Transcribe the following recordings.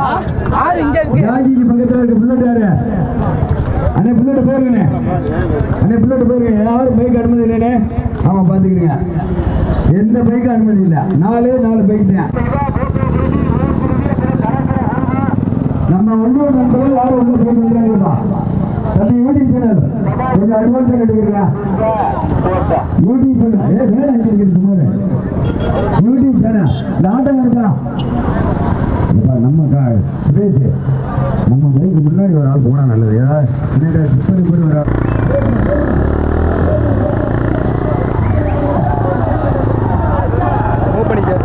ஆறு இங்க இருக்கு ராஜிக்கு பக்கத்துல இருக்க புல்லட் யாரு அண்ணே புல்லட் போயிருங்கண்ணே அண்ணே புல்லட் போயிருங்க யாரும் பைக் அனுமதி இல்லைண்ணே ஆமா பாத்துக்கிறீங்க எந்த பைக்கும் அனுமதி இல்லை நாலே நாலு பைக் தான் நம்ம உள்ளூர் நண்பர்கள் யாரும் ஒன்றும் போய் வந்துடாங்கப்பா தம்பி யூடியூப் சேனல் கொஞ்சம் அட்வான்ஸ் எடுத்துக்கிறீங்களா யூடியூப் சேனல் ஏ வேலை அனுப்பிக்கிறது சுமார் யூடியூப் சேனல் இந்த ஆட்டம் இருக்கா இப்ப நம்ம கா- சுரேஷ் நம்ம பைக்கு முன்னாடி ஒரு ஆள் போனா நல்லது ஏதாவது பின்னாடி சுத்தரி போய் ஒரு ஆள் மூவ் பண்ணிக்க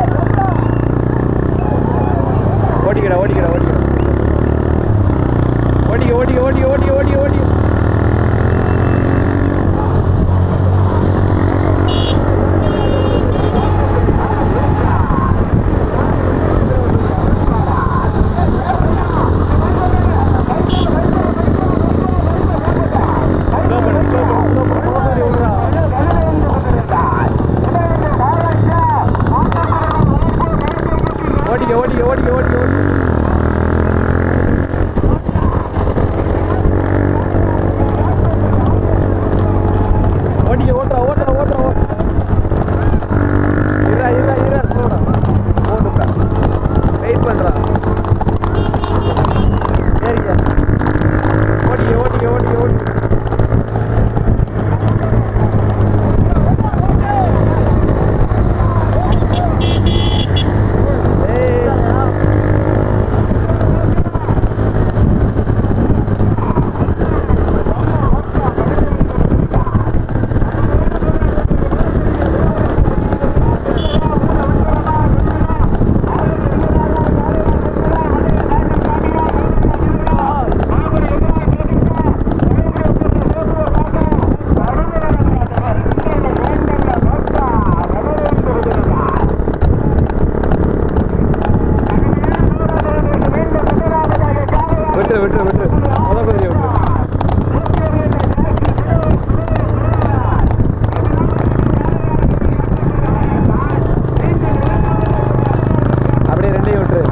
ஓடிக்கடா ஓடிக்கடா ஓடிக்கடா ஓடிக்க ஓடிக்க ஓடிக்க ஓடிக்க ஓடிக்க ஓடிக்க Slow பண்ணு, slow பண்ணு, slow பண்ணு. முகமதி விட்றா. ஓடிக்க ஓடிக்க ஓடிக்க ஓடிக்க ஓடிக்க ஓடிக்க ஓட்டுறா ஓட்டுறா ஓட்டுறா ஓட்டுறா இருடா இருடா இருடா போடா போட்டுடா வெயிட் பண்ணுறா சரிங்க ஓடிக்க ஓடிக்க ஓடிக்க ஓடிக்க ஏய் விட்டுரு விட்டுரு விட்டுரு முத குதிரையை விட்டுரு அப்படியே ரெண்டையும் விட்டுரு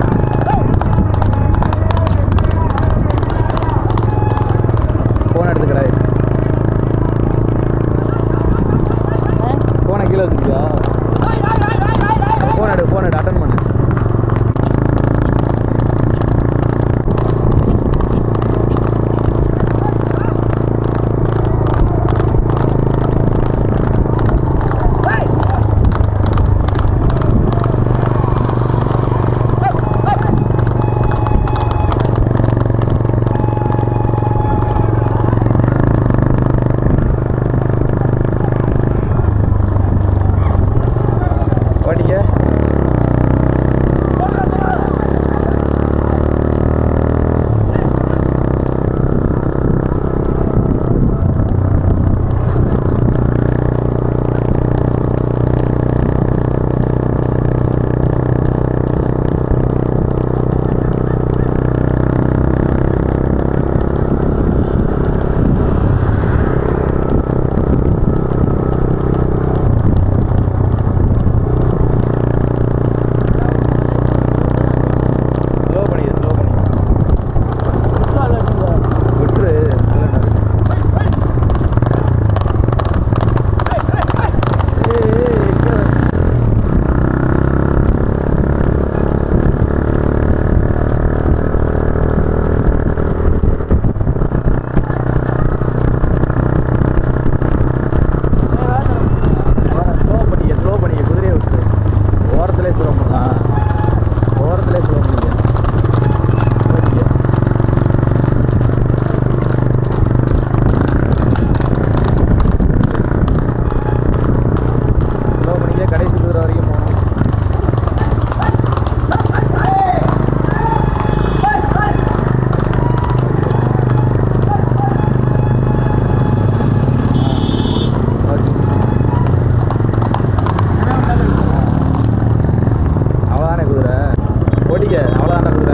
ஃபோன் எடுத்துக்கடா ஃபோனை கீழே வச்சுக்கியா ஃபோன் எடு ஃபோன் எடு அட்டன் பண்ணு ஓடிக்க ஸ்லோ பண்ணிக்க ஸ்லோ பண்ணிக்க விட்டுரு ஏய், ஏய், எங்க? ஸ்லோ பண்ணிக்க ஸ்லோ பண்ணிக்க குதிரையை விட்டுரு ஓரத்துலேயே ஸ்லோ பண்ணலாம் ஓரத்துலேயே ஸ்லோ பண்ணிக்க ஓகே ஸ்லோ பண்ணிக்க கடைசி குதிரை வரைக்கும் போகணும் ஓகே அவ்வளோதானே குதிரை ஓடிக்க அவ்வளோதானே குதிரை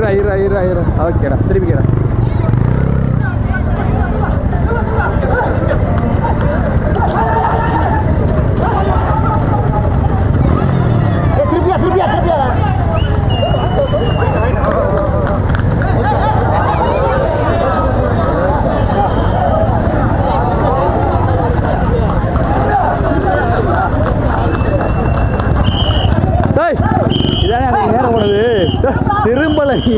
இருடா இருடா இருடா இருடா ஓகேடா திருப்பிக்கடா திருப்பியா திருப்பியா திருப்பியா டேய் இதானே எனக்கு நேரம் போனது திரும்பல நீ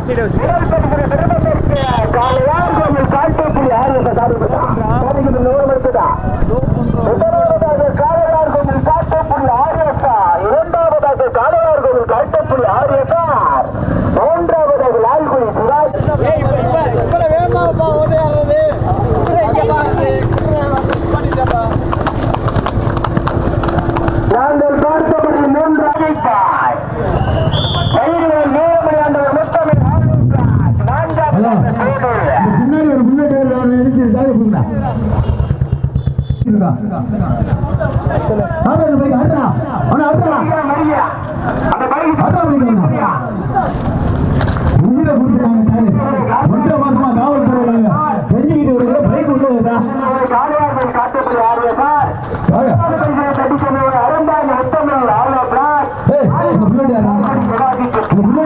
சைடு வச்சுக்க மூன்றாவதாக லால்குடி சிவாஜி ஏய் இப்ப இப்ப இப்ப வேகமாப்பா ஓடி ஆடுறது குதிரை இங்க பாருங்க குதிரை வந்து பண்ணிட்டப்பா நாங்கள் பார்த்தபடி மூன்று அழைப்பாய் வயிறுகள் நேரமணி ஆண்டவர் முத்தமிழ் ஆளுநர் நான்காவது சேவை. பின்னாடி ஒரு புல்லட் அவனை எடுத்து தாவி போடுடா இருக்கா ஆடுறா பைக் ஆடுறா அவனை ஆடுறா ஐயா, மரியா. அந்த பைக் ஆடுறா பைக் அவனை உயிரை கொடுத்துட்டாங்க தாலி ஒன்றரை மாசமா காவல்துறை வராங்க கெஞ்சிக்கிட்டு விடுங்க பைக் உள்ள வருதா காளையார்கள் காட்டப்படி ஆடிய சார் வாங்க. தடிக்கணும் அறந்தாங்க முத்தமிழ் ஆளுநர் ஏய் இந்த புல்லட் யாரா சிவாஜிக்கு இந்த